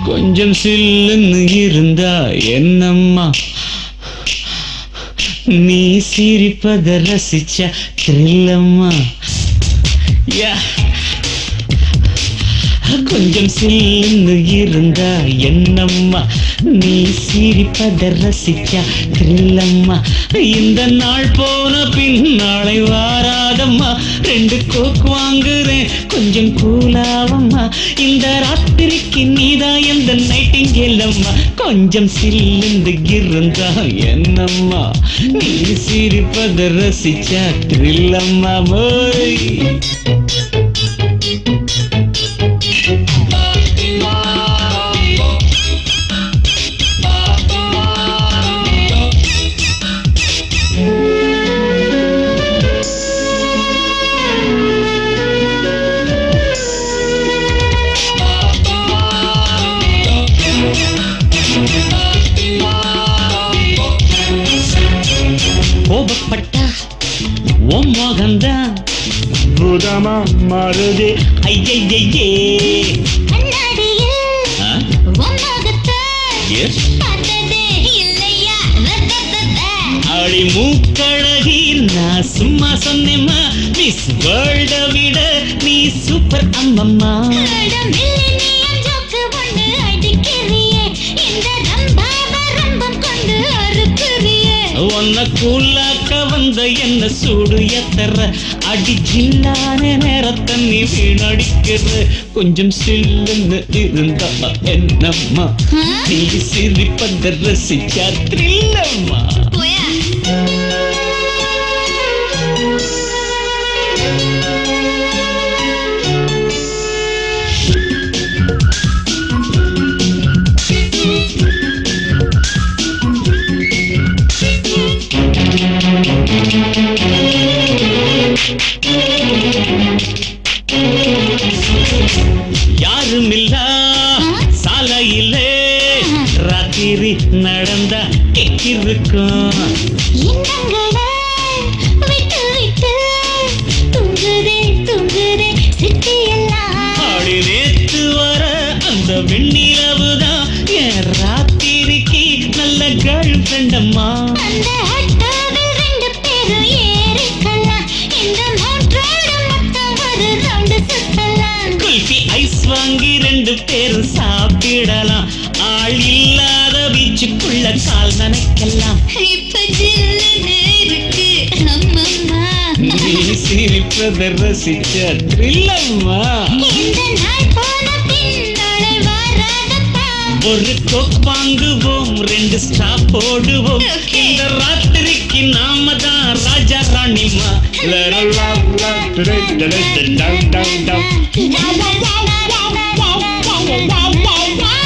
கொஞ்சம் சில்லுன்னு இருந்தா என்னம்மா நீ சிரிப்பத ரசிச்ச த்ரில்லம்மா யா கொஞ்சம் சில்லுன்னு இருந்தா என்னம்மா நீ சிரிப்பத ரசிச்சா த்ரில்லம்மா இந்த நாள் போன பின் நாளை வாராதம்மா ரெண்டு கோக் வாங்குறேன் கொஞ்சம் கூலாவம்மா இந்த ராத்திரிக்கு நீதான் எந்த நைட்டிங்கேலம்மா கொஞ்சம் சில்லுந்து இருந்தா என்னம்மா நீ சிரிப்பத ரசிச்சா த்ரில்லம்மா போய் கோபப்பட்டா உன் மோகந்தான் பூதமா மாறுது ஐயையே கண்ணாடியில் ஆ உன் முகத்தை எஸ் பார்த்ததே இல்லையா ரத்தத்தத்த. அடி மூக்கழகி நான் சும்மா சொன்னேம்மா மிஸ் வேர்ல்ட விட நீ சூப்பர் அம்மம்மா அட millennium joke ஒண்ணு அடிக்கிறியே. இந்த ரம்பாவ ரம்பம் கொண்டு அறுக்குறியே. உன்னை கூலாக்க வந்த என்ன சூடு எத்தற அடி ஜில்லான நேரத்தை நீ வீணடிக்கிற கொஞ்சம் சில்லுன்னு இருந்தா என்னம்மா ஆ? நீ சிரிப்பத ரசிச்சா த்ரில்லம்மா போயா. யாருமில்லா சாலையிலே ராத்திரி நடந்தா கிக்கிருக்கும் எண்ணங்களை விட்டு விட்டு தூங்குதே தூங்குதே சிட்டியெல்லாம் ஆடி நேத்து வர அந்த வெண்ணிலவுதான் என் ராத்திரிக்கு நல்ல கேர்ள் ஃப்ரெண்டம்மா அந்த ஆட்டோவில் ரெண்டு பேரும் ஏறிக்கலாம் இந்த மோட்டரோட மொத்தம் ஒரு ரவுண்டு சுத்தலாம் குல்ஃபி ஐஸ் வாங்கி ரெண்டு பேரும் சாப்பிடலாம் ஆள் இல்லாத பீச்சுக்குள்ள கால் நனைக்கலாம் இப்ப ஜில்லுன்னு இருக்கு அம்மம்மா நீ சிரிப்பதை ரசிச்ச த்ரில்லம்மா இந்த நாள் போன பின் நாளை வராதப்பா ஒரு கோக் வாங்குவோம் ரெண்டு ஸ்டா போடுவோம் Okay. இந்த ராத்திரிக்கு நாம தான் ராஜா ராணிமா La la la la la la la la la la la la la la la